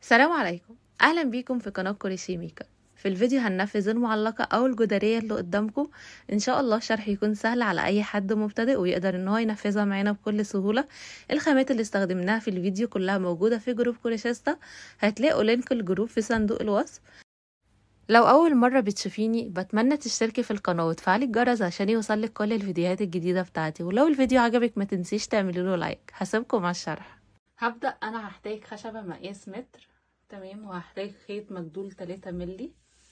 السلام عليكم اهلا بيكم في قناه كوريشي ميكا في الفيديو هننفذ المعلقه او الجداريه اللي قدامكم ان شاء الله الشرح يكون سهل على اي حد مبتدئ ويقدر ان هو ينفذها معانا بكل سهوله الخامات اللي استخدمناها في الفيديو كلها موجوده في جروب كوريشيستا هتلاقوا لينك الجروب في صندوق الوصف لو اول مره بتشوفيني بتمنى تشتركي في القناه وتفعلي الجرس عشان يوصلك كل الفيديوهات الجديده بتاعتي ولو الفيديو عجبك ما تنسيش تعملي له لايك هسيبكم مع الشرح هبدا انا هحتاج خشبه مقاس متر تمام وهحتاج خيط مجدول 3 ملي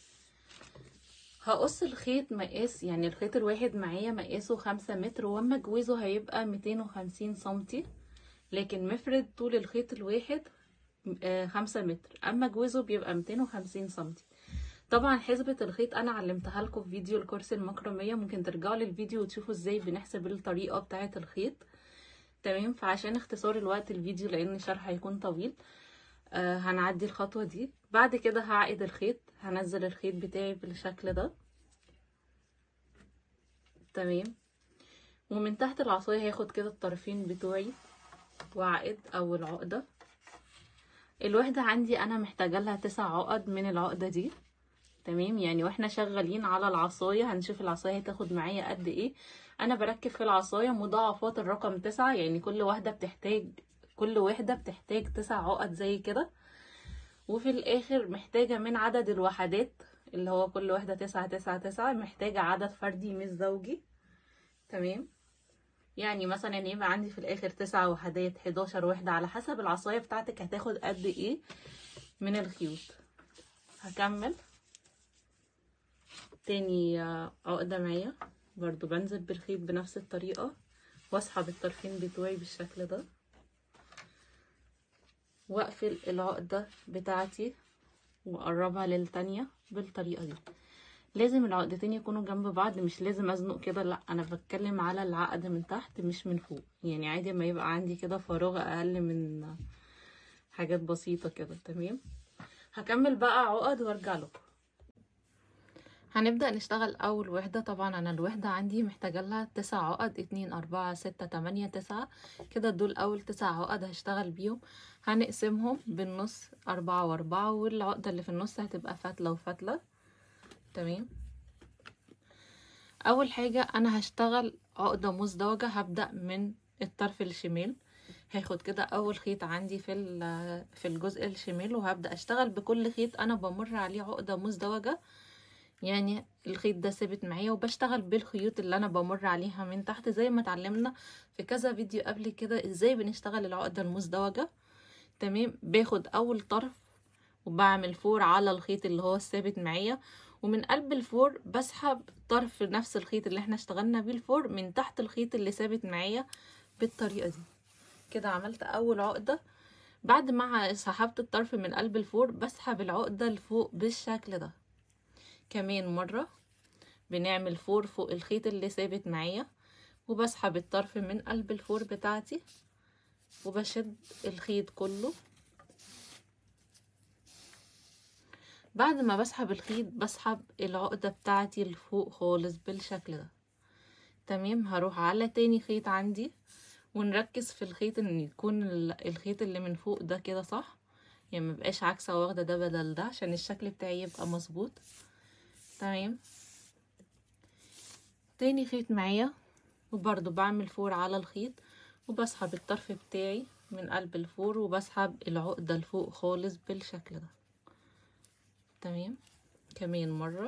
هقص الخيط مقاس يعني الخيط الواحد معايا مقاسه خمسة متر واما جوزه هيبقى ميتين وخمسين سنتي لكن مفرد طول الخيط الواحد خمسة متر اما جوزه بيبقى ميتين وخمسين سنتي طبعا حسبة الخيط انا علمتها لكم في فيديو الكورس المكرمية ممكن ترجعوا للفيديو وتشوفوا ازاي بنحسب الطريقة بتاعة الخيط تمام فعشان اختصار الوقت الفيديو لان الشرح هيكون طويل آه هنعدي الخطوة دي بعد كده هعقد الخيط هنزل الخيط بتاعي بالشكل ده تمام ومن تحت العصاية هاخد كده الطرفين بتوعي واعقد اول عقدة الوحدة عندي انا محتاجة لها تسع عقد من العقدة دي تمام يعني واحنا شغالين على العصاية هنشوف العصاية هتاخد معايا قد ايه انا بركب في العصاية مضاعفات الرقم تسعة يعني كل واحدة بتحتاج كل واحدة بتحتاج تسع عقد زي كده وفي الاخر محتاجة من عدد الوحدات اللي هو كل واحدة تسعة تسعة تسعة محتاجة عدد فردي مش زوجي تمام يعني مثلا يبقى عندي في الاخر تسعة وحدات حداشر وحدة على حسب العصاية بتاعتك هتاخد قد ايه من الخيوط هكمل تاني عقدة معايا برضو بنزل بالخيط بنفس الطريقة واسحب الطرفين بتوعي بالشكل ده واقفل العقدة بتاعتي واقربها للتانية بالطريقة دي لازم العقدتين يكونوا جنب بعض مش لازم ازنق كده لا انا بتكلم على العقد من تحت مش من فوق يعني عادي ما يبقى عندي كده فراغ اقل من حاجات بسيطة كده تمام هكمل بقى عقد وارجع لكم هنبدأ نشتغل أول وحدة طبعا أنا الوحدة عندي محتاجة لها تسع عقد اتنين أربعة ستة تمانية تسعة كده دول أول تسع عقد هشتغل بيهم هنقسمهم بالنص أربعة وأربعة والعقدة اللي في النص هتبقى فتلة وفتلة تمام أول حاجة أنا هشتغل عقدة مزدوجة هبدأ من الطرف الشمال هاخد كده اول خيط عندي في في الجزء الشمال وهبدا اشتغل بكل خيط انا بمر عليه عقده مزدوجه يعني الخيط ده ثابت معايا وبشتغل بالخيوط اللي انا بمر عليها من تحت زي ما اتعلمنا في كذا فيديو قبل كده ازاي بنشتغل العقدة المزدوجة تمام باخد اول طرف وبعمل فور على الخيط اللي هو الثابت معايا ومن قلب الفور بسحب طرف نفس الخيط اللي احنا اشتغلنا بيه الفور من تحت الخيط اللي ثابت معايا بالطريقة دي كده عملت اول عقدة بعد ما سحبت الطرف من قلب الفور بسحب العقدة لفوق بالشكل ده كمان مرة بنعمل فور فوق الخيط اللي ثابت معايا وبسحب الطرف من قلب الفور بتاعتي وبشد الخيط كله بعد ما بسحب الخيط بسحب العقدة بتاعتي لفوق خالص بالشكل ده تمام هروح على تاني خيط عندي ونركز في الخيط ان يكون الخيط اللي من فوق ده كده صح يعني مبقاش عكسة واخدة ده بدل ده عشان الشكل بتاعي يبقى مظبوط تمام تاني خيط معايا وبرضو بعمل فور على الخيط وبسحب الطرف بتاعي من قلب الفور وبسحب العقدة لفوق خالص بالشكل ده تمام كمان مرة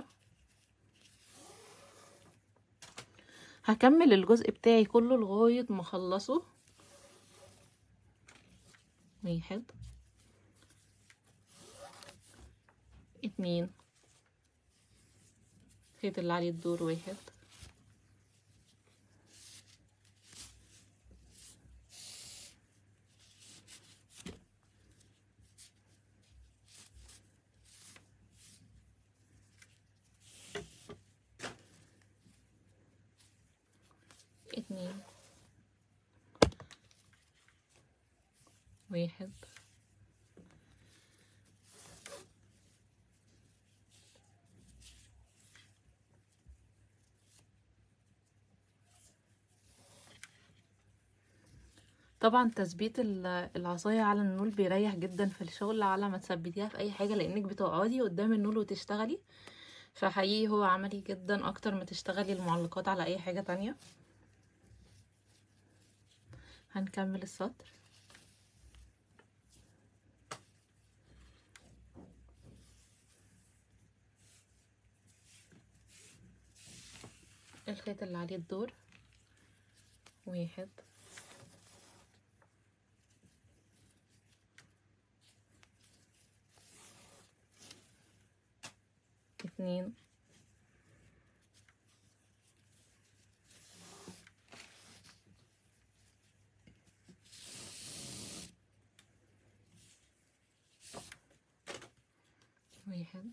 هكمل الجزء بتاعي كله لغاية ما اخلصه واحد اتنين الخيط اللي عليه الدور واحد اتنين واحد طبعا تثبيت ال- العصاية على النول بيريح جدا في الشغل على ما تثبتيها في اي حاجة لانك بتقعدي قدام النول وتشتغلي فحقيقي هو عملي جدا اكتر ما تشتغلي المعلقات على اي حاجة تانية هنكمل السطر الخيط اللي عليه الدور واحد اتنين واحد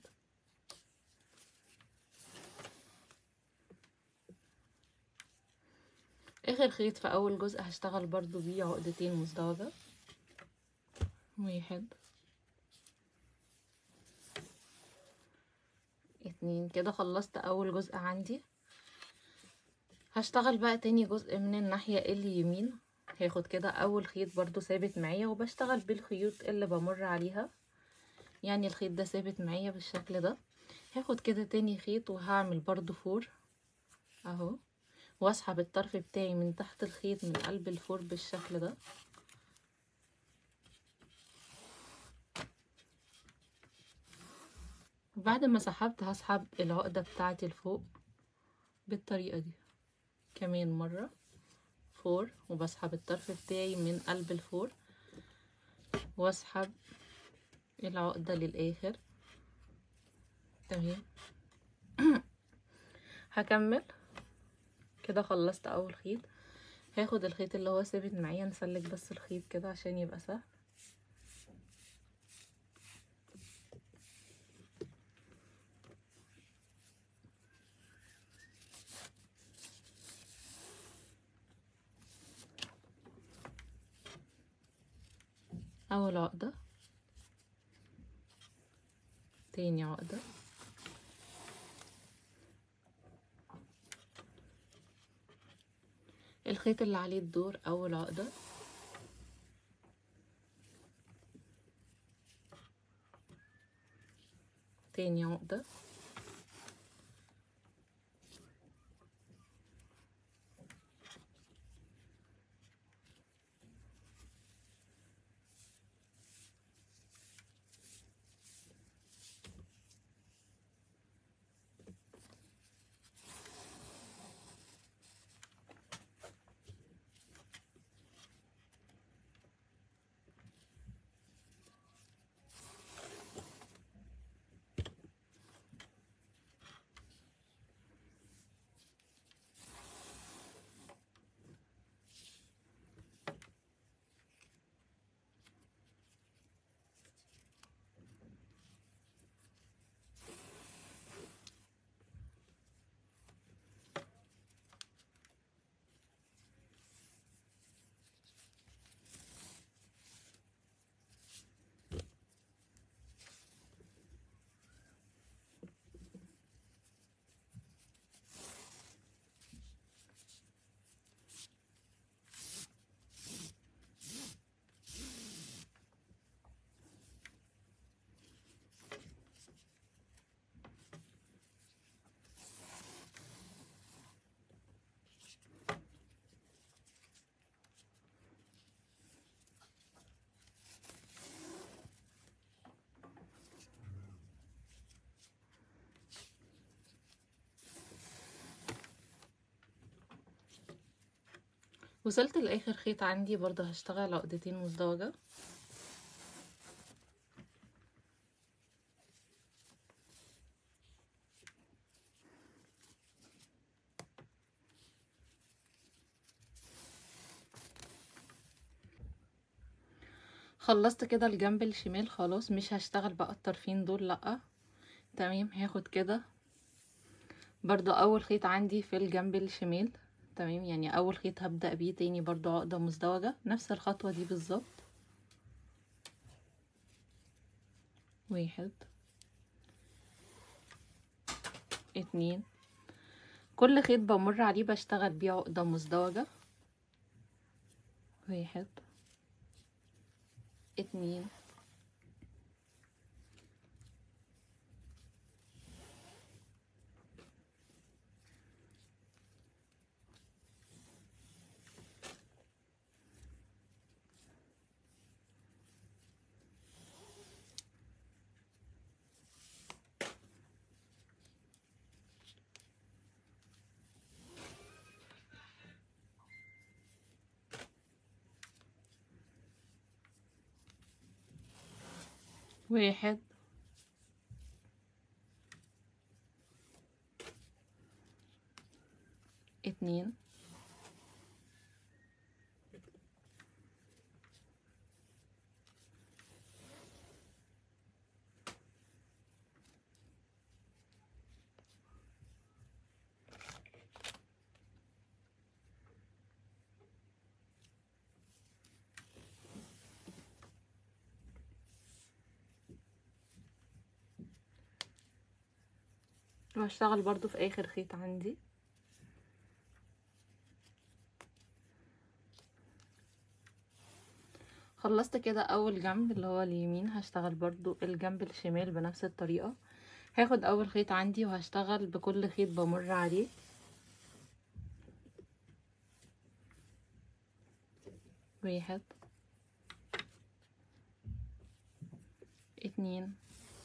اخر خيط في اول جزء هشتغل برضو بيه عقدتين مزدوجة واحد اتنين كده خلصت اول جزء عندي هشتغل بقى تاني جزء من الناحية اليمين هاخد كده اول خيط برضو ثابت معايا وبشتغل بالخيوط اللي بمر عليها يعني الخيط ده ثابت معايا بالشكل ده هاخد كده تاني خيط وهعمل برضو فور اهو واسحب الطرف بتاعي من تحت الخيط من قلب الفور بالشكل ده وبعد ما سحبت هسحب العقدة بتاعتي لفوق بالطريقة دي كمان مرة فور وبسحب الطرف بتاعي من قلب الفور واسحب العقدة للآخر تمام هكمل كده خلصت اول خيط هاخد الخيط اللي هو ثابت معايا نسلك بس الخيط كده عشان يبقى سهل اول عقدة تاني عقدة الخيط اللي عليه الدور اول عقدة تاني عقدة وصلت لاخر خيط عندي برضه هشتغل عقدتين مزدوجة خلصت كده الجنب الشمال خلاص مش هشتغل بقى الطرفين دول لأ تمام هاخد كده برضو اول خيط عندي في الجنب الشمال تمام يعني اول خيط هبدأ بيه تاني برضو عقدة مزدوجة نفس الخطوة دي بالظبط واحد اتنين كل خيط بمر عليه بشتغل بيه عقدة مزدوجة واحد اتنين واحد اتنين وهشتغل برضو في اخر خيط عندي خلصت كده اول جنب اللي هو اليمين هشتغل برضو الجنب الشمال بنفس الطريقة هاخد اول خيط عندي وهشتغل بكل خيط بمر عليه واحد اتنين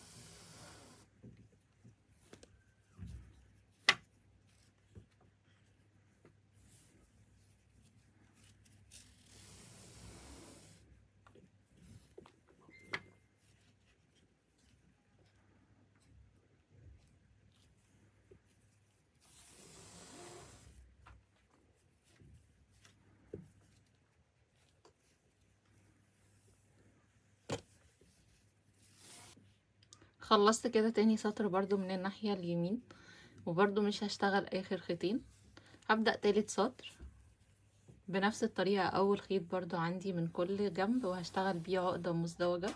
خلصت كده تاني سطر برضو من الناحية اليمين وبرضو مش هشتغل اخر خيطين هبدأ تالت سطر بنفس الطريقة اول خيط برضو عندي من كل جنب وهشتغل بيه عقدة مزدوجة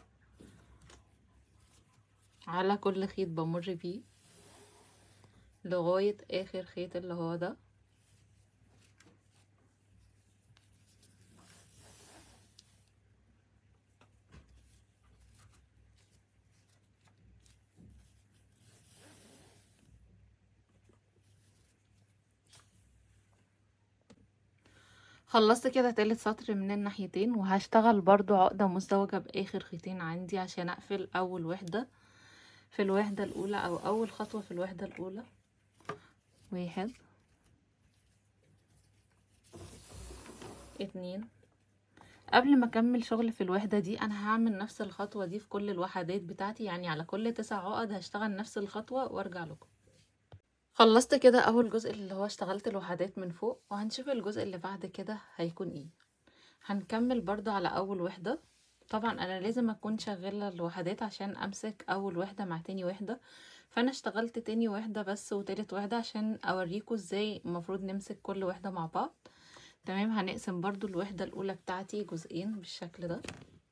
على كل خيط بمر بيه لغاية اخر خيط اللي هو ده خلصت كده تالت سطر من الناحيتين وهشتغل برضو عقدة مزدوجة باخر خيطين عندي عشان اقفل اول وحدة في الوحدة الاولى او اول خطوة في الوحدة الاولى واحد اتنين قبل ما اكمل شغل في الوحدة دي انا هعمل نفس الخطوة دي في كل الوحدات بتاعتي يعني على كل تسع عقد هشتغل نفس الخطوة وارجع لكم خلصت كده اول جزء اللي هو اشتغلت الوحدات من فوق وهنشوف الجزء اللي بعد كده هيكون ايه هنكمل برضو على اول وحدة طبعا انا لازم اكون شغالة الوحدات عشان امسك اول وحدة مع تاني وحدة فانا اشتغلت تاني وحدة بس وتالت وحدة عشان اوريكم ازاي المفروض نمسك كل وحدة مع بعض تمام هنقسم برضو الوحدة الاولى بتاعتي جزئين بالشكل ده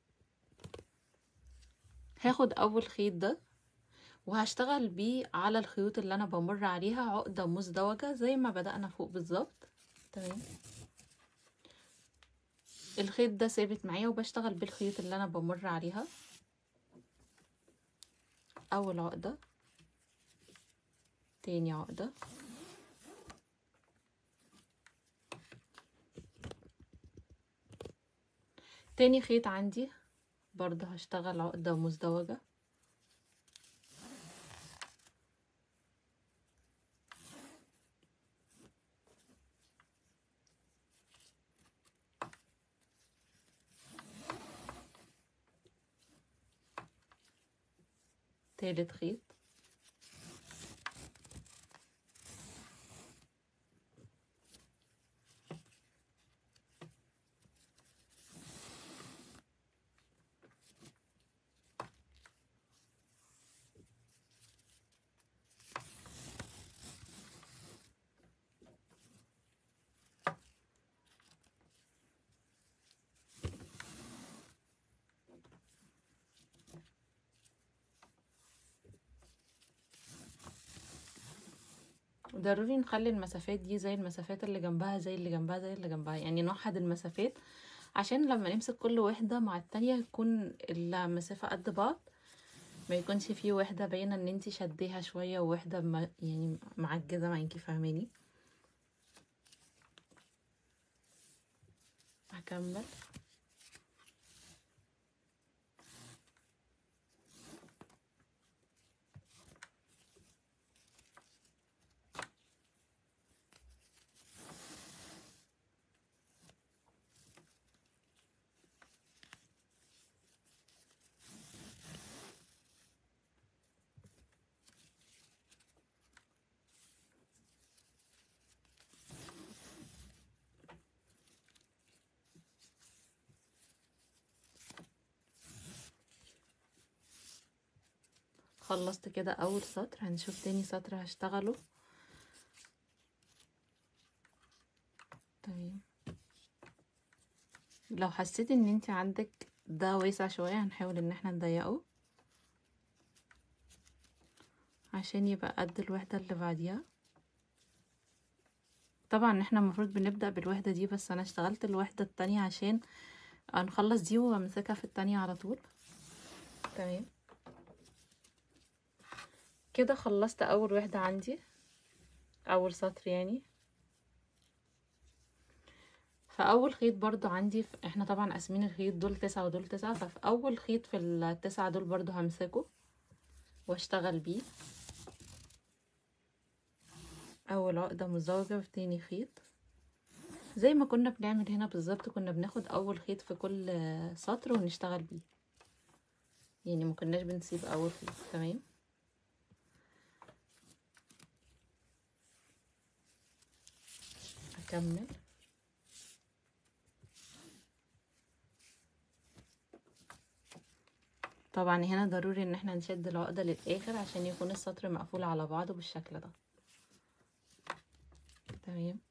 هاخد اول خيط ده وهشتغل بيه على الخيوط اللي انا بمر عليها عقدة مزدوجة زي ما بدأنا فوق بالظبط تمام الخيط ده ثابت معايا وبشتغل بالخيوط اللي انا بمر عليها اول عقدة تاني عقدة تاني خيط عندي برضه هشتغل عقدة مزدوجة تالت خيط ضروري نخلي المسافات دي زي المسافات اللي جنبها زي اللي جنبها زي اللي جنبها يعني نوحد المسافات عشان لما نمسك كل واحدة مع التانية يكون المسافة قد بعض ما يكونش في واحدة باينة ان انتي شديها شوية وواحدة ما يعني معجزة معاكي فاهماني هكمل خلصت كده اول سطر هنشوف تاني سطر هشتغله تمام لو حسيت ان انت عندك ده واسع شوية هنحاول ان احنا نضيقه عشان يبقى قد الوحدة اللي بعديها طبعا احنا المفروض بنبدأ بالوحدة دي بس انا اشتغلت الوحدة التانية عشان هنخلص دي وامسكها في التانية على طول تمام كده خلصت اول وحدة عندي اول سطر يعني فاول خيط برضو عندي في احنا طبعا قاسمين الخيط دول تسعة ودول تسعة ففي اول خيط في التسعة دول برضو همسكه واشتغل بيه اول عقدة مزدوجة في تاني خيط زي ما كنا بنعمل هنا بالظبط كنا بناخد اول خيط في كل سطر ونشتغل بيه يعني ما كناش بنسيب اول خيط تمام اكمل طبعا هنا ضروري ان احنا نشد العقدة للاخر عشان يكون السطر مقفول على بعضه بالشكل ده تمام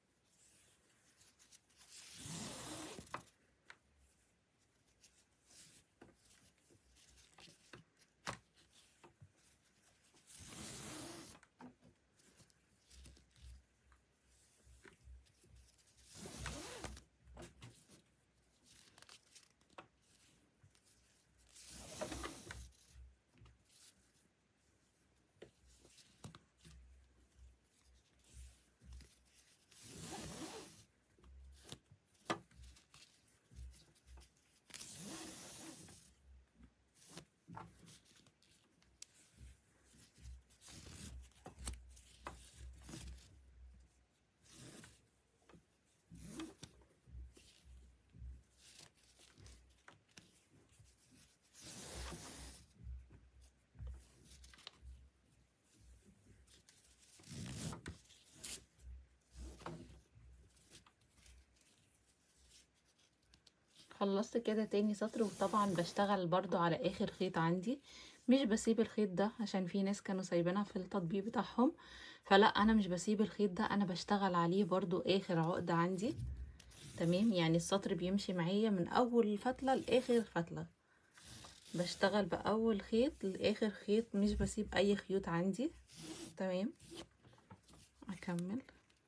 خلصت كده تاني سطر وطبعا بشتغل برضو على اخر خيط عندي مش بسيب الخيط ده عشان في ناس كانوا سايبينها في التطبيق بتاعهم فلا انا مش بسيب الخيط ده انا بشتغل عليه برضو اخر عقدة عندي تمام يعني السطر بيمشي معايا من اول فتلة لاخر فتلة بشتغل باول خيط لاخر خيط مش بسيب اي خيوط عندي تمام اكمل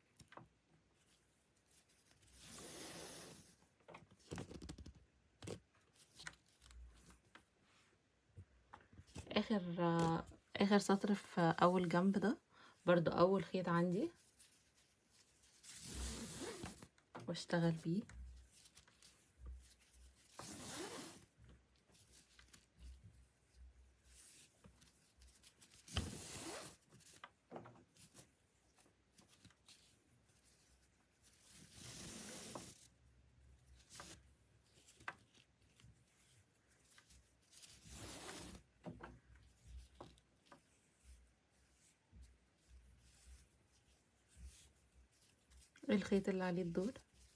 اخر اخر سطر في اول جنب ده برضو اول خيط عندي واشتغل بيه الخيط اللي عليه الدور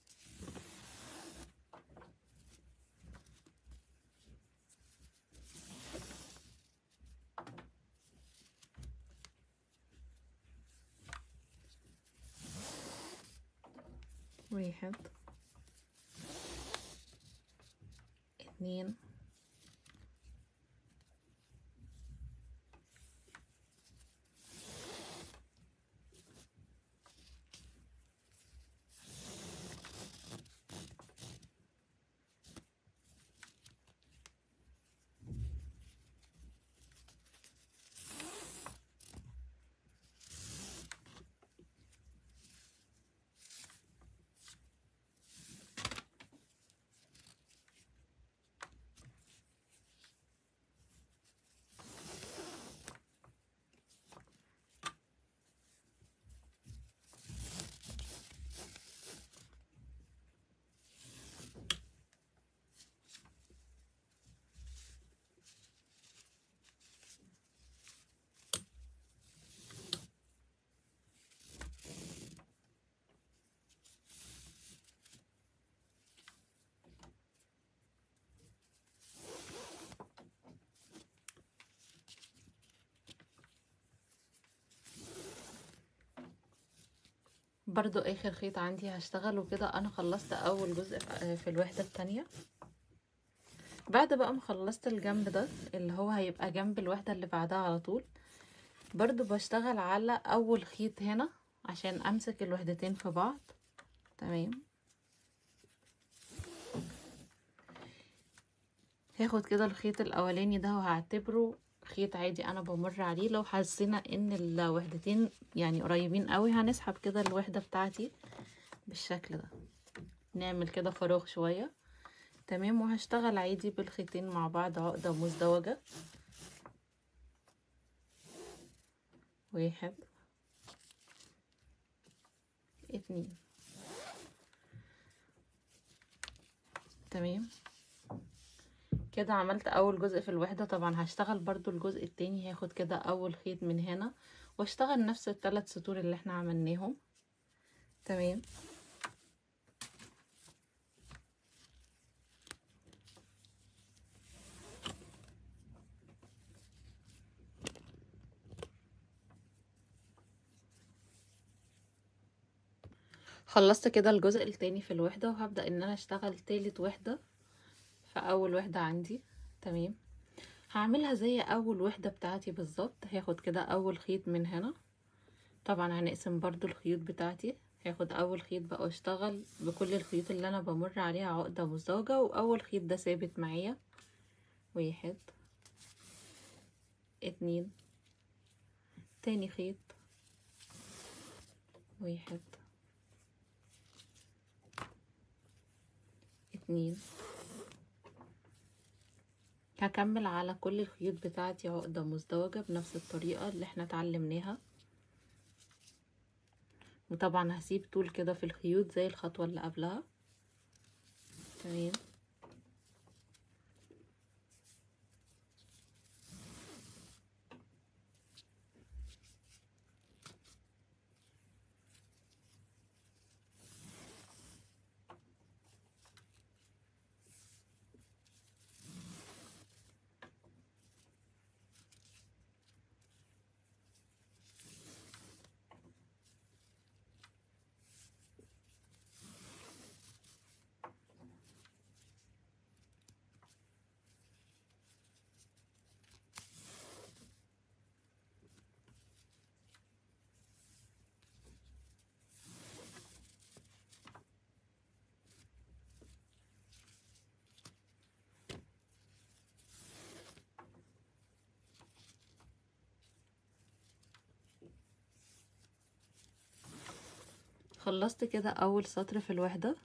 واحد اتنين برضو اخر خيط عندي هشتغله كده انا خلصت اول جزء في في الوحدة التانية بعد بقى ما خلصت الجنب ده اللي هو هيبقى جنب الوحدة اللي بعدها على طول برضو بشتغل على اول خيط هنا عشان امسك الوحدتين في بعض تمام هاخد كده الخيط الاولاني ده وهعتبره خيط عادي انا بمر عليه لو حسينا ان الوحدتين يعني قريبين قوي هنسحب كده الوحدة بتاعتي بالشكل ده نعمل كده فراغ شوية تمام وهشتغل عادي بالخيطين مع بعض عقدة مزدوجة واحد اتنين تمام كده عملت اول جزء في الوحدة طبعا هشتغل برضو الجزء التاني هاخد كده اول خيط من هنا واشتغل نفس الثلاث سطور اللي احنا عملناهم تمام خلصت كده الجزء التاني في الوحدة وهبدأ ان انا اشتغل تالت وحدة في اول وحدة عندي تمام هعملها زي اول وحدة بتاعتي بالظبط هاخد كده اول خيط من هنا طبعا هنقسم برضو الخيوط بتاعتي هاخد اول خيط بقى واشتغل بكل الخيوط اللي انا بمر عليها عقدة مزدوجة واول خيط ده ثابت معايا واحد اتنين تاني خيط واحد اتنين هكمل على كل الخيوط بتاعتي عقدة مزدوجة بنفس الطريقة اللي احنا اتعلمناها وطبعا هسيب طول كده في الخيوط زي الخطوة اللي قبلها تمام خلصت كده اول سطر في الوحدة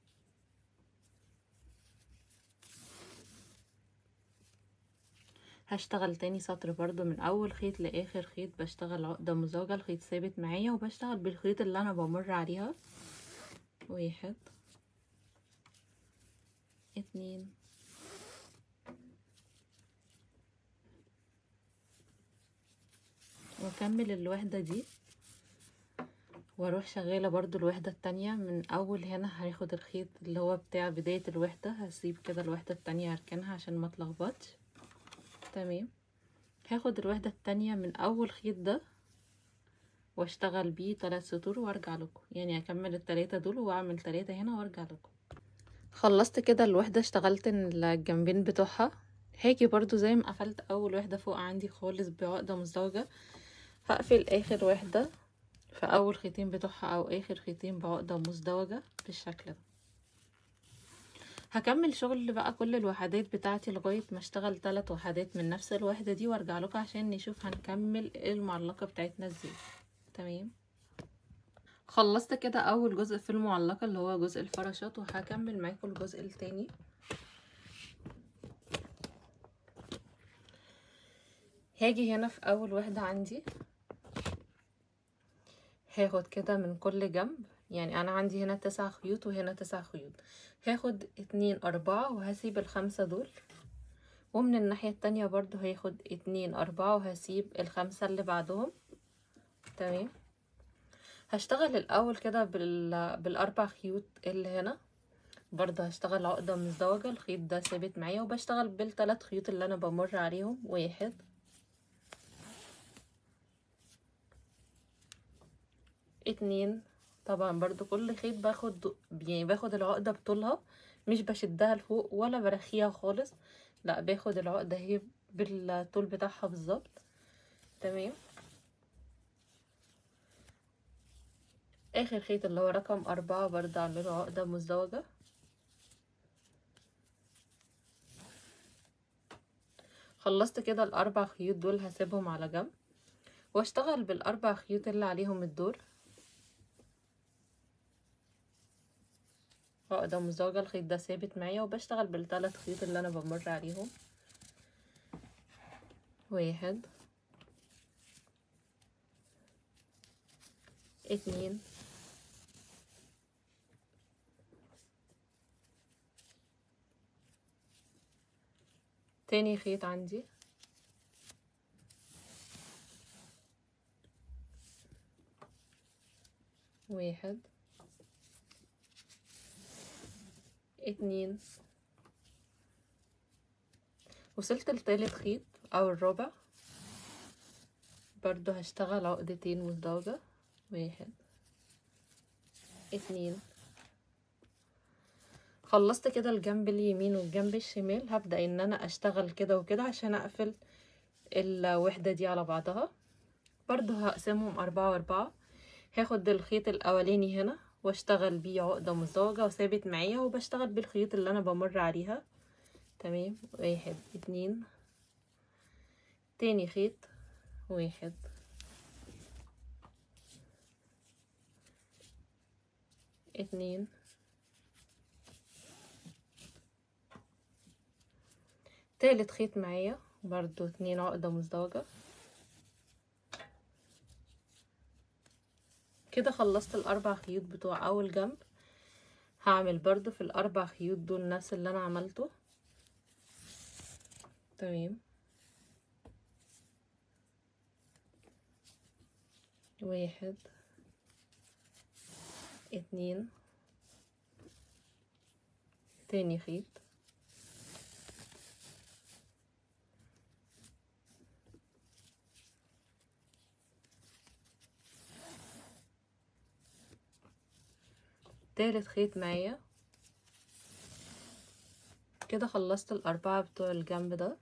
هشتغل تاني سطر برضو من اول خيط لاخر خيط بشتغل عقدة مزدوجة الخيط ثابت معايا وبشتغل بالخيط اللي انا بمر عليها واحد اتنين واكمل الوحدة دي واروح شغالة برضو الوحدة التانية من اول هنا هاخد الخيط اللي هو بتاع بداية الوحدة هسيب كده الوحدة التانية هركنها عشان ما اتلخبطش تمام هاخد الوحدة التانية من اول خيط ده واشتغل بيه تلات سطور وارجع لكم يعني هكمل التلاتة دول واعمل تلاتة هنا وارجع لكم خلصت كده الوحدة اشتغلت الجنبين بتوعها هاجي برضو زي ما قفلت اول وحدة فوق عندي خالص بعقدة مزدوجة هقفل اخر وحدة في اول خيطين بتوعها او اخر خيطين بعقدة مزدوجة بالشكل ده هكمل شغل بقى كل الوحدات بتاعتي لغاية ما اشتغل ثلاث وحدات من نفس الوحدة دي وارجع لكم عشان نشوف هنكمل المعلقة بتاعتنا ازاي تمام خلصت كده اول جزء في المعلقة اللي هو جزء الفراشات وهكمل معاكم الجزء التاني هاجي هنا في اول وحدة عندي هاخد كده من كل جنب يعني انا عندي هنا تسع خيوط وهنا تسع خيوط هاخد اتنين اربعة وهسيب الخمسة دول ومن الناحية التانية برضو هاخد اتنين اربعة وهسيب الخمسة اللي بعدهم تمام هشتغل الاول كده بال... بالاربع خيوط اللي هنا برضو هشتغل عقدة مزدوجة الخيط ده ثابت معايا وبشتغل بالتلات خيوط اللي انا بمر عليهم واحد اتنين طبعا برضو كل خيط باخد يعني باخد العقدة بطولها مش بشدها لفوق ولا برخيها خالص لا باخد العقدة هي بالطول بتاعها بالظبط تمام اخر خيط اللي هو رقم اربعة برضه اعمله عقدة مزدوجة خلصت كده الاربع خيوط دول هسيبهم على جنب واشتغل بالاربع خيوط اللي عليهم الدور عقدة مزدوجة الخيط ده ثابت معايا وبشتغل بالثلاث خيوط اللي انا بمر عليهم واحد اتنين تاني خيط عندي واحد اتنين وصلت لتالت خيط او الرابع برضو هشتغل عقدتين مزدوجة واحد اتنين خلصت كده الجنب اليمين والجنب الشمال هبدأ ان انا اشتغل كده وكده عشان اقفل الوحدة دي على بعضها برضو هقسمهم اربعة واربعة هاخد الخيط الاولاني هنا واشتغل بيه عقدة مزدوجة وثابت معايا وبشتغل بالخيوط اللي انا بمر عليها تمام واحد اتنين تاني خيط واحد اتنين تالت خيط معايا برضو اتنين عقدة مزدوجة كده خلصت الاربع خيوط بتوع اول جنب هعمل برضو في الاربع خيوط دول نفس اللي انا عملته تمام واحد اتنين تاني خيط تالت خيط معايا كده خلصت الأربعة بتوع الجنب ده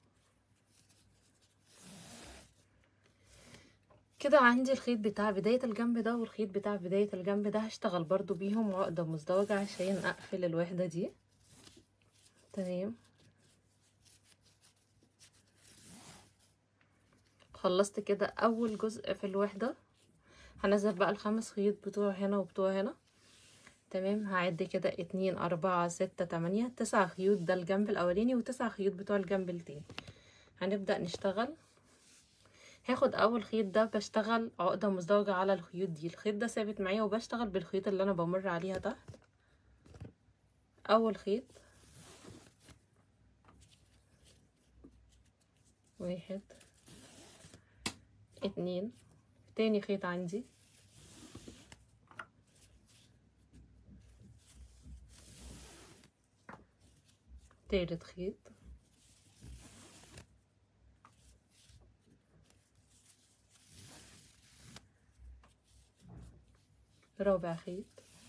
كده عندي الخيط بتاع بداية الجنب ده والخيط بتاع بداية الجنب ده هشتغل برضو بيهم عقدة مزدوجة عشان أقفل الوحدة دي تمام خلصت كده أول جزء في الوحدة هنزل بقى الخمس خيوط بتوع هنا وبتوع هنا تمام هعد كده اتنين اربعة ستة تمانية تسعة خيوط ده الجنب الاولاني وتسعة خيوط بتوع الجنب التاني هنبدأ نشتغل هاخد اول خيط ده بشتغل عقدة مزدوجة على الخيوط دي الخيط ده ثابت معايا وبشتغل بالخيط اللي انا بمر عليها تحت اول خيط واحد اتنين تاني خيط عندي تالت خيط رابع خيط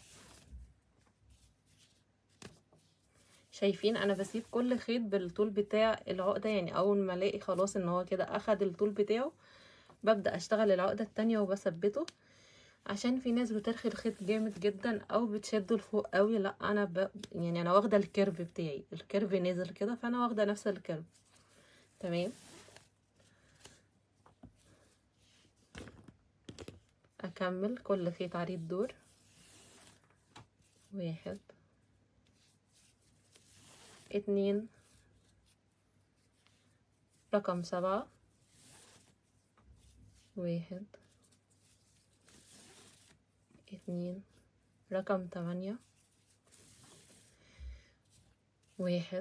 شايفين انا بسيب كل خيط بالطول بتاع العقدة يعني اول ما الاقي خلاص ان هو كده اخد الطول بتاعه ببدأ اشتغل العقدة التانية وبثبته عشان في ناس بترخي الخيط جامد جدا او بتشده لفوق قوي لا انا ب... يعني انا واخده الكيرف بتاعي الكيرف نازل كده فانا واخده نفس الكيرف تمام اكمل كل خيط عليه الدور واحد اتنين رقم سبعة واحد اتنين رقم تمانية واحد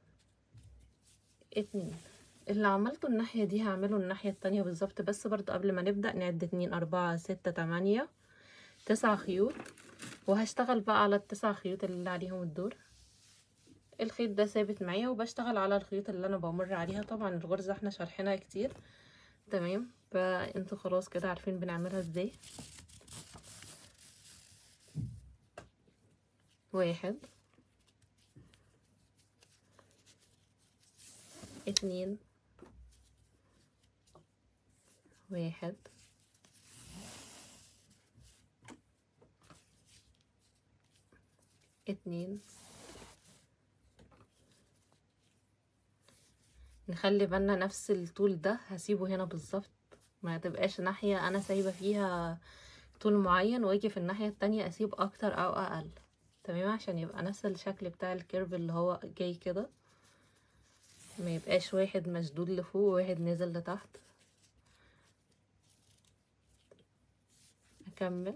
اتنين اللي عملته الناحية دي هعمله الناحية التانية بالظبط بس برضه قبل ما نبدأ نعد اتنين اربعة ستة تمانية تسع خيوط وهشتغل بقى على التسع خيوط اللي عليهم الدور الخيط ده ثابت معايا وبشتغل على الخيوط اللي انا بمر عليها طبعا الغرزة احنا شارحينها كتير تمام فانتوا خلاص كده عارفين بنعملها ازاي واحد اتنين واحد اتنين نخلي بالنا نفس الطول ده هسيبه هنا بالظبط ما تبقاش ناحية انا سايبة فيها طول معين واجي في الناحية التانية اسيب اكتر او اقل تمام عشان يبقى نفس الشكل بتاع الكيرف اللي هو جاي كده ما يبقاش واحد مشدود لفوق وواحد نازل لتحت اكمل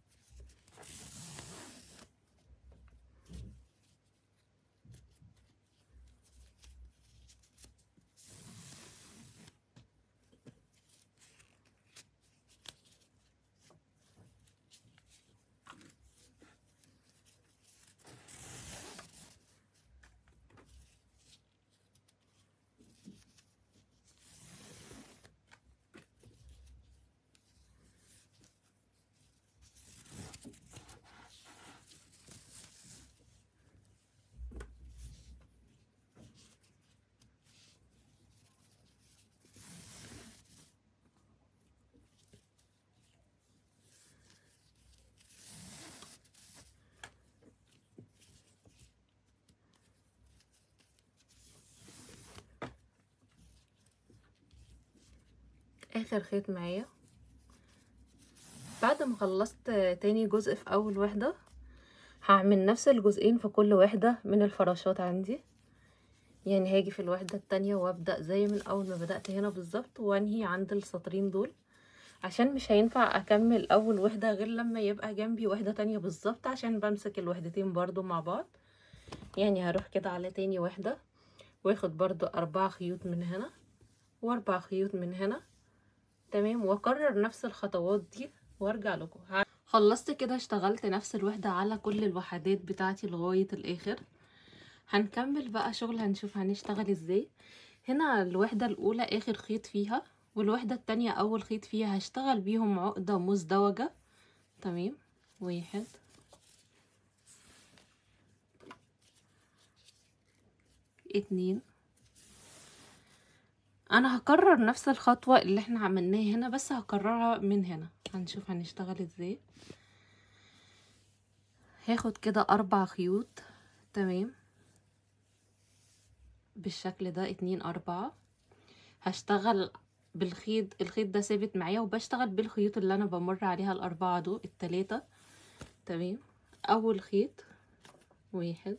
اخر خيط معايا بعد ما خلصت تاني جزء في اول وحدة هعمل نفس الجزئين في كل واحدة من الفراشات عندي يعني هاجي في الوحدة التانية وابدأ زي من اول ما بدأت هنا بالظبط وانهي عند السطرين دول عشان مش هينفع اكمل اول وحدة غير لما يبقى جنبي وحدة تانية بالظبط عشان بمسك الوحدتين برضو مع بعض يعني هروح كده على تاني وحدة واخد برضو اربع خيوط من هنا واربع خيوط من هنا تمام واكرر نفس الخطوات دي وارجع لكم خلصت كده اشتغلت نفس الوحدة على كل الوحدات بتاعتي لغاية الاخر هنكمل بقى شغل هنشوف هنشتغل ازاي هنا الوحدة الاولى اخر خيط فيها والوحدة التانية اول خيط فيها هشتغل بيهم عقدة مزدوجة تمام واحد اتنين انا هكرر نفس الخطوة اللي احنا عملناها هنا بس هكررها من هنا هنشوف هنشتغل ازاي هاخد كده اربع خيوط تمام بالشكل ده اتنين اربعة هشتغل بالخيط الخيط ده ثابت معايا وبشتغل بالخيوط اللي انا بمر عليها الاربعة دول التلاتة تمام اول خيط واحد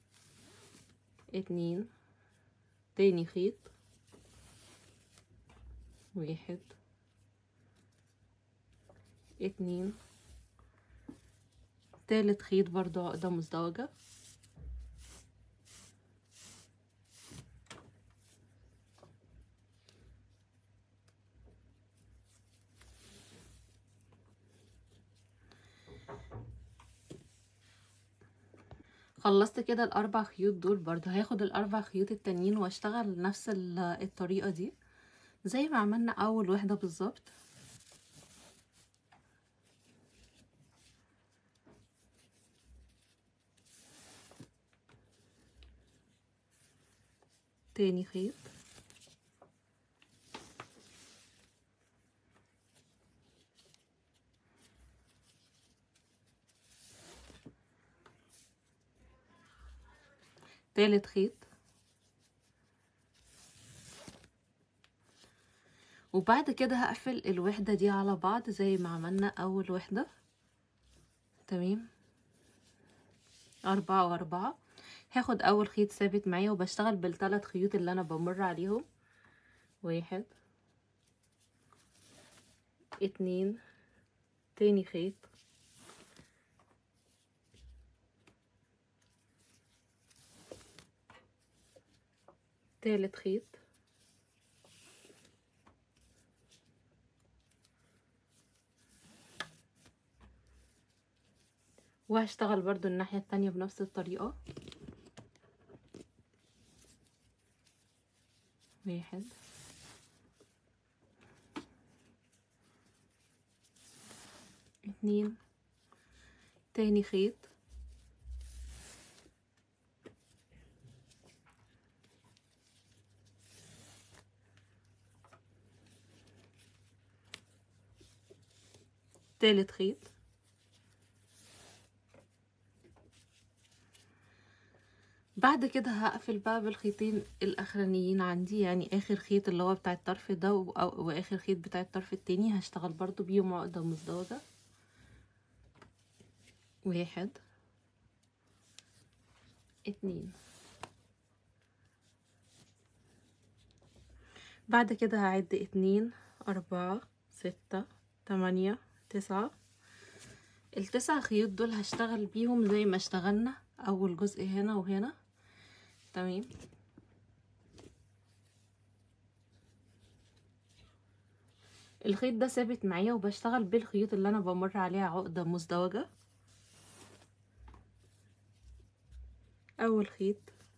اتنين تاني خيط واحد اتنين تالت خيط برضو عقدة مزدوجة خلصت كده الاربع خيوط دول برضو هاخد الاربع خيوط التانيين واشتغل نفس الطريقة دي زي ما عملنا اول وحدة بالظبط تاني خيط تالت خيط وبعد كده هقفل الوحدة دي على بعض زي ما عملنا اول وحدة تمام اربعة واربعة هاخد اول خيط ثابت معايا وبشتغل بالثلاث خيوط اللي انا بمر عليهم واحد اتنين تاني خيط تالت خيط وهشتغل برضو الناحية التانية بنفس الطريقة واحد اتنين تاني خيط تالت خيط بعد كده هقفل بقى بالخيطين الاخرانيين عندي يعني اخر خيط اللي هو بتاع الطرف ده و- أو- واخر خيط بتاع الطرف التاني هشتغل برضو بيهم عقدة مزدوجة واحد اتنين بعد كده هعد اتنين اربعة ستة تمانية تسعة التسع خيوط دول هشتغل بيهم زي ما اشتغلنا اول جزء هنا وهنا تمام الخيط ده ثابت معايا وبشتغل بالخيوط اللي انا بمر عليها عقدة مزدوجة اول خيط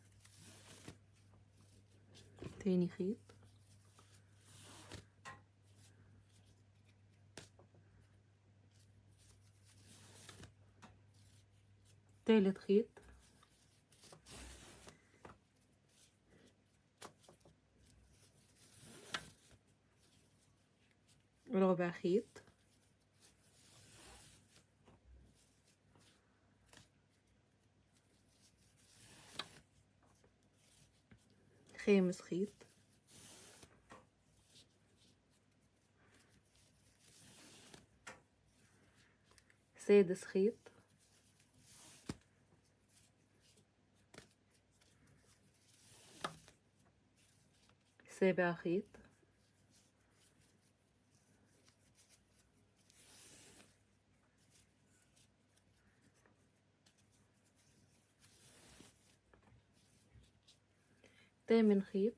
تاني خيط تالت خيط رابع خيط خامس خيط سادس خيط سابع خيط تامن خيط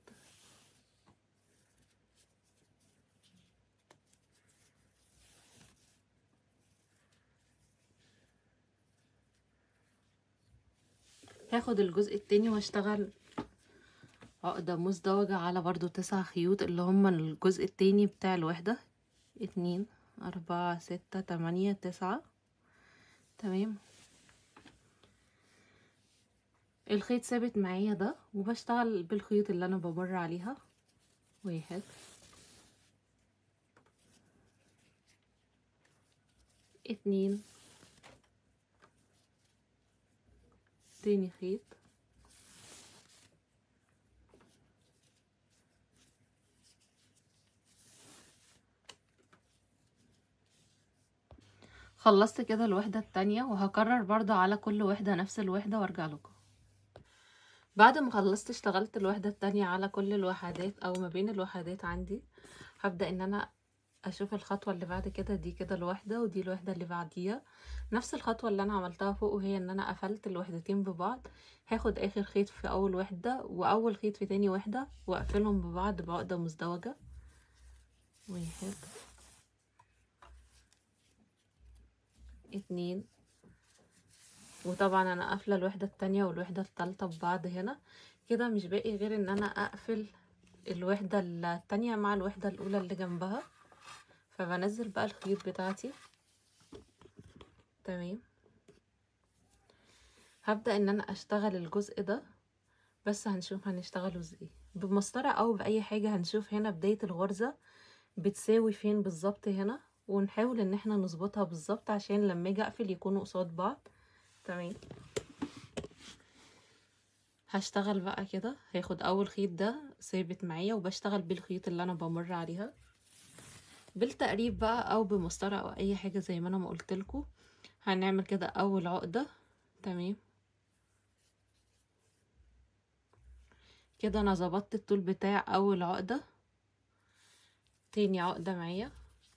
هاخد الجزء التاني واشتغل عقدة مزدوجة على برضو تسع خيوط اللي هما الجزء التاني بتاع الوحدة اتنين اربعة ستة تمانية تسعة تمام الخيط ثابت معايا ده وبشتغل بالخيوط اللي انا بمر عليها واحد اتنين تاني خيط خلصت كده الوحدة التانية وهكرر برضو على كل وحدة نفس الوحدة وارجع لكم بعد ما خلصت اشتغلت الوحدة التانية على كل الوحدات او ما بين الوحدات عندي هبدأ ان انا اشوف الخطوة اللي بعد كده دي كده الوحدة ودي الوحدة اللي بعديها نفس الخطوة اللي انا عملتها فوق وهي ان انا قفلت الوحدتين ببعض هاخد اخر خيط في اول وحدة واول خيط في تاني وحدة واقفلهم ببعض بعقدة مزدوجة واحد اتنين وطبعا انا قافله الوحده التانية والوحده التالتة ببعض هنا كده مش باقي غير ان انا اقفل الوحده التانية مع الوحده الاولى اللي جنبها فبنزل بقى الخيوط بتاعتي تمام هبدا ان انا اشتغل الجزء ده بس هنشوف هنشتغله ازاي بمسطره او باي حاجه هنشوف هنا بدايه الغرزه بتساوي فين بالظبط هنا ونحاول ان احنا نظبطها بالظبط عشان لما اجي اقفل يكونوا قصاد بعض تمام هشتغل بقى كده هاخد اول خيط ده ثابت معايا وبشتغل بالخيط اللي انا بمر عليها بالتقريب بقى او بمسطره او اي حاجه زي ما انا ما قلت لكم هنعمل كده اول عقده تمام كده انا ظبطت الطول بتاع اول عقده تاني عقده معايا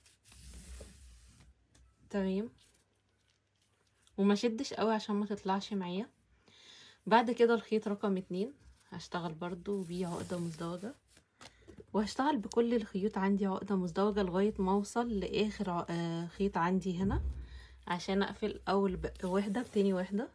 تمام وما شدش قوي عشان ما تطلعش معايا بعد كده الخيط رقم اتنين هشتغل برضو بيه عقدة مزدوجة وهشتغل بكل الخيوط عندي عقدة مزدوجة لغاية ما اوصل لاخر ع- آه، خيط عندي هنا عشان اقفل اول ب- وحدة بتاني وحدة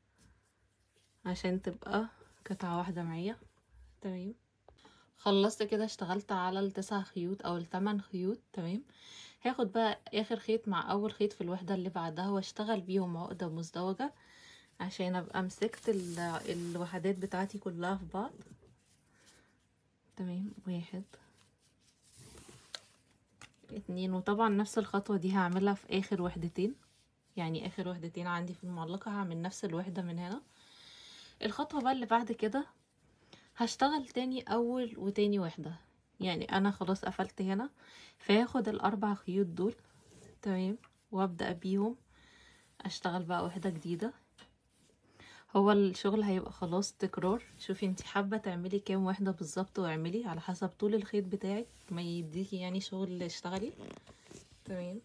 عشان تبقى قطعة واحدة معايا تمام خلصت كده اشتغلت على التسع خيوط او التمن خيوط تمام هاخد بقى اخر خيط مع اول خيط في الوحدة اللي بعدها واشتغل بيهم عقدة مزدوجة عشان ابقى مسكت ال- الوحدات بتاعتي كلها في بعض تمام واحد اتنين وطبعا نفس الخطوة دي هعملها في اخر وحدتين يعني اخر وحدتين عندي في المعلقة هعمل نفس الوحدة من هنا الخطوة بقى اللي بعد كده هشتغل تاني اول وتاني وحدة يعني انا خلاص قفلت هنا فهاخد الاربع خيوط دول تمام وابدأ بيهم اشتغل بقى وحدة جديدة هو الشغل هيبقى خلاص تكرار شوفي انتي حابة تعملي كام وحدة بالظبط واعملي على حسب طول الخيط بتاعك ما يديكي يعني شغل اشتغلي تمام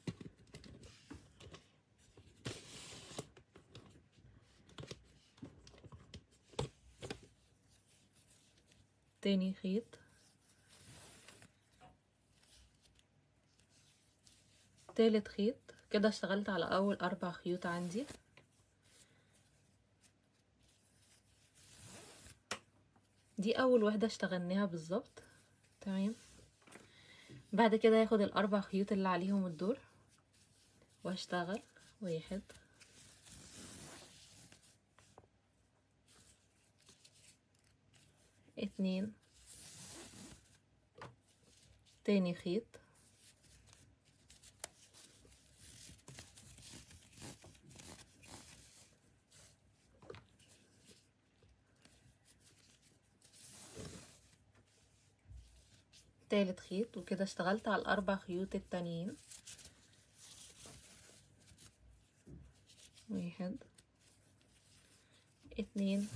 تاني خيط تالت خيط كده اشتغلت على اول اربع خيوط عندي دي اول وحدة اشتغلناها بالظبط تمام بعد كده هاخد الاربع خيوط اللي عليهم الدور وهشتغل واحد اتنين تاني خيط تالت خيط وكده اشتغلت على الاربع خيوط التانيين واحد اتنين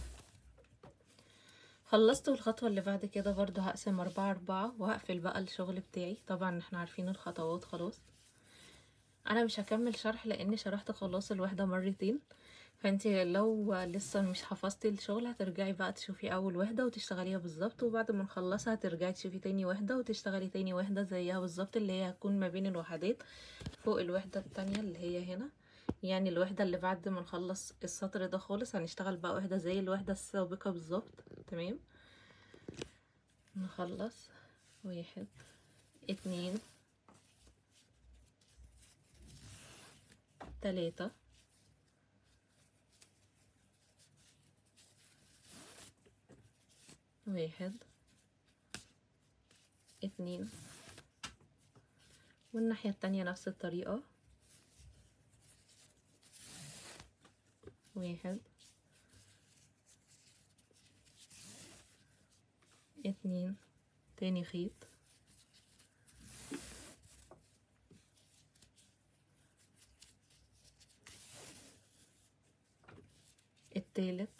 خلصت الخطوة اللي بعد كده برضو هقسم اربعة اربعة وهقفل بقى الشغل بتاعي طبعا احنا عارفين الخطوات خلاص انا مش هكمل شرح لاني شرحت خلاص الوحدة مرتين فانتي لو لسه مش حفظتي الشغل هترجعي بقى تشوفي اول وحدة وتشتغليها بالظبط وبعد ما نخلصها هترجعي تشوفي تاني وحدة وتشتغلي تاني وحدة زيها بالظبط اللي هي هتكون ما بين الوحدات فوق الوحدة التانية اللي هي هنا يعني الوحدة اللي بعد ما نخلص السطر ده خالص هنشتغل بقى وحدة زي الوحدة السابقة بالظبط تمام نخلص واحد اتنين تلاتة واحد اتنين والناحية التانية نفس الطريقة واحد اتنين تاني خيط التالت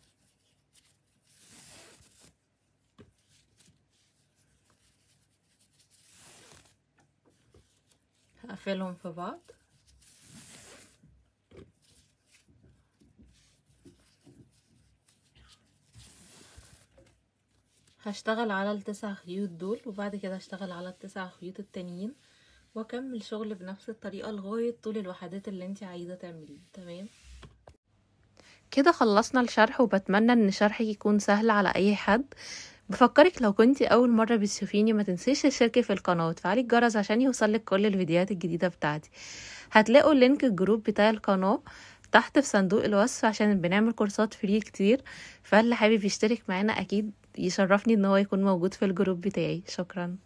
هقفلهم في بعض هشتغل على التسع خيوط دول وبعد كده هشتغل على التسع خيوط التانيين واكمل شغل بنفس الطريقة لغاية طول الوحدات اللي انت عايزة تعمليه تمام كده خلصنا الشرح وبتمنى ان شرحي يكون سهل على اي حد بفكرك لو كنتي اول مرة بتشوفيني ما تنسيش تشتركي في القناة وتفعلي الجرس عشان يوصلك كل الفيديوهات الجديدة بتاعتي هتلاقوا لينك الجروب بتاع القناة تحت في صندوق الوصف عشان بنعمل كورسات فري كتير فاللي حابب يشترك معانا اكيد يشرفني ان هو يكون موجود في الجروب بتاعي شكرا